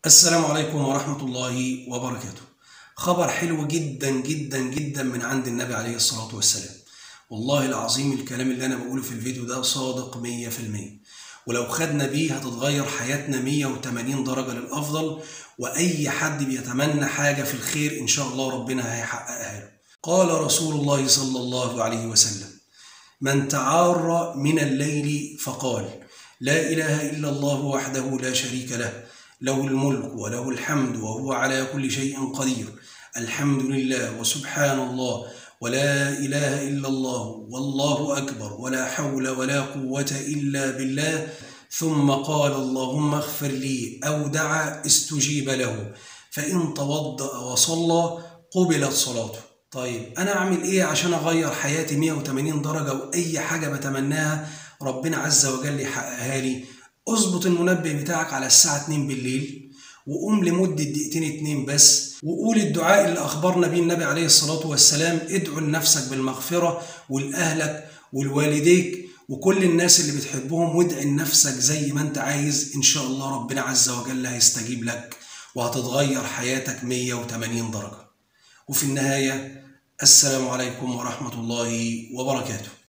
السلام عليكم ورحمة الله وبركاته خبر حلو جدا جدا جدا من عند النبي عليه الصلاة والسلام والله العظيم الكلام اللي أنا بقوله في الفيديو ده صادق مية في المية ولو خدنا بيه هتتغير حياتنا 180 درجة للأفضل وأي حد بيتمنى حاجة في الخير إن شاء الله ربنا هيحققها له قال رسول الله صلى الله عليه وسلم من تعار من الليل فقال لا إله إلا الله وحده لا شريك له له الملك وله الحمد وهو على كل شيء قدير الحمد لله وسبحان الله ولا إله إلا الله والله أكبر ولا حول ولا قوة إلا بالله ثم قال اللهم اغفر لي أو دعا استجيب له فإن توضأ وصلى قبلت صلاته طيب أنا أعمل إيه عشان أغير حياتي 180 درجة وأي حاجة بتمناها ربنا عز وجل يحققها لي اظبط المنبه بتاعك على الساعة 2 بالليل وقوم لمدة دقيقتين اتنين بس وقول الدعاء اللي أخبرنا بيه النبي عليه الصلاة والسلام ادعو لنفسك بالمغفرة ولأهلك ولوالديك وكل الناس اللي بتحبهم وادعي لنفسك زي ما انت عايز إن شاء الله ربنا عز وجل هيستجيب لك وهتتغير حياتك 180 درجة وفي النهاية السلام عليكم ورحمة الله وبركاته